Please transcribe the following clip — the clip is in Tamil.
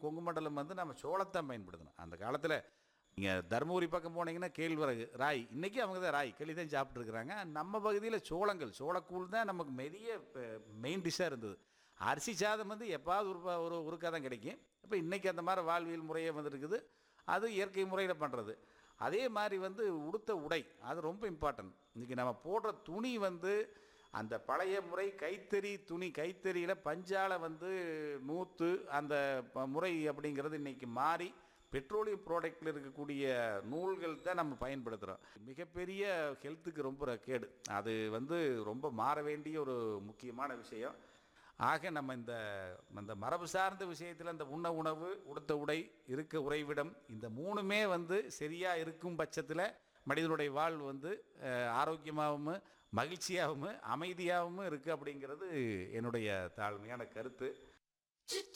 கொங்கு மண்டலம் வந்து நம்ம சோளத்தான் பயன்படுத்தணும் அந்த காலத்தில் நீங்கள் தருமபுரி பக்கம் போனீங்கன்னா கேழ்வரகு ராய் இன்றைக்கி அவங்க தான் ராய் களி தான் சாப்பிட்ருக்குறாங்க நம்ம பகுதியில் சோளங்கள் சோளக்கூழ் தான் நமக்கு பெரிய மெயின் டிஷ்ஷாக இருந்தது அரிசி சாதம் வந்து எப்பாவது ஒரு ப- ஒரு ஒருக்கா தான் கிடைக்கும் இப்போ இன்றைக்கி அந்த மாதிரி வாழ்வியல் முறையே வந்துருக்குது அது இயற்கை முறையில் பண்ணுறது அதே மாதிரி வந்து உடுத்த உடை அது ரொம்ப இம்பார்ட்டன்ட் இன்றைக்கி நம்ம போடுற துணி வந்து அந்த பழைய முறை கைத்தறி துணி கைத்தறியில் பஞ்சால வந்து நூற்று அந்த ப- முறை அப்படிங்கிறது இன்றைக்கி மாறி பெட்ரோலியம் ப்ராடக்டில் இருக்கக்கூடிய நூல்கள் தான் நம்ம பயன்படுத்துகிறோம் மிகப்பெரிய ஹெல்த்துக்கு ரொம்ப கேடு அது வந்து ரொம்ப மாற வேண்டிய ஒரு முக்கியமான விஷயம் ஆக நம்ம இந்த இந்த மரபு சார்ந்த விஷயத்தில் இந்த உண்ண உணவு உடுத்த உடை இருக்க உறைவிடம் இந்த மூணுமே வந்து சரியாக இருக்கும் பட்சத்தில் மனிதனுடைய வாழ்வு வந்து அஹ், ஆரோக்கியமாகவும் மகிழ்ச்சியாகவும் அமைதியாகவும் இருக்குது அப்படிங்கிறது என்னுடைய தாழ்மையான கருத்து